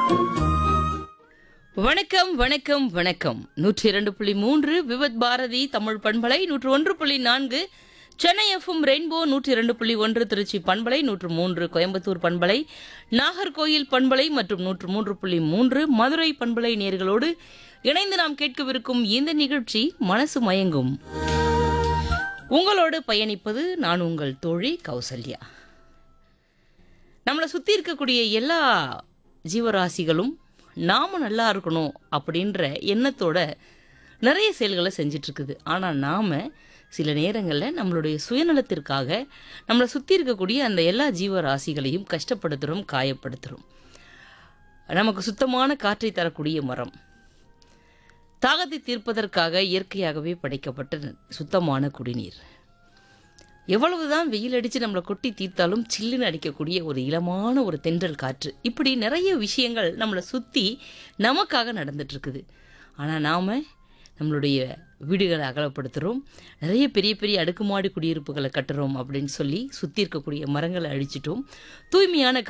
வணக்கம் வணக்கம் வணக்கம் நூற்றி இரண்டு புள்ளி மூன்று விவத் பாரதி தமிழ் பண்பலை நூற்று ஒன்று புள்ளி நான்கு சென்னை எஃப்எம் ரெயின்போ நூற்றி இரண்டு புள்ளி ஒன்று திருச்சி பண்பலை நூற்று மூன்று கோயம்புத்தூர் பண்பலை நாகர்கோயில் பண்பலை மற்றும் நூற்று மூன்று புள்ளி மூன்று மதுரை பண்பலை நேர்களோடு இணைந்து நாம் கேட்கவிருக்கும் இந்த நிகழ்ச்சி மனசு மயங்கும் உங்களோடு பயணிப்பது நான் உங்கள் தோழி கௌசல்யா நம்மளை சுற்றி இருக்கக்கூடிய எல்லா ஜீவராசிகளும் நாம நல்லா இருக்கணும் அப்படின்ற எண்ணத்தோட நிறைய செயல்களை செஞ்சிட்டு இருக்குது ஆனால் நாம் சில நேரங்களில் நம்மளுடைய சுயநலத்திற்காக நம்மளை சுற்றி இருக்கக்கூடிய அந்த எல்லா ஜீவராசிகளையும் கஷ்டப்படுத்துகிறோம் காயப்படுத்துகிறோம் நமக்கு சுத்தமான காற்றை தரக்கூடிய மரம் தாகத்தை தீர்ப்பதற்காக இயற்கையாகவே படைக்கப்பட்ட சுத்தமான குடிநீர் எவ்வளவுதான் வெயில் அடித்து நம்மளை கொட்டி தீர்த்தாலும் சில்லுன்னு அடிக்கக்கூடிய ஒரு இளமான ஒரு தென்றல் காற்று இப்படி நிறைய விஷயங்கள் நம்மளை சுற்றி நமக்காக நடந்துட்டு இருக்குது ஆனால் நாம் நம்மளுடைய வீடுகளை அகலப்படுத்துகிறோம் நிறைய பெரிய பெரிய அடுக்குமாடி குடியிருப்புகளை கட்டுறோம் அப்படின்னு சொல்லி சுற்றி இருக்கக்கூடிய மரங்களை அழிச்சிட்டோம் தூய்மையான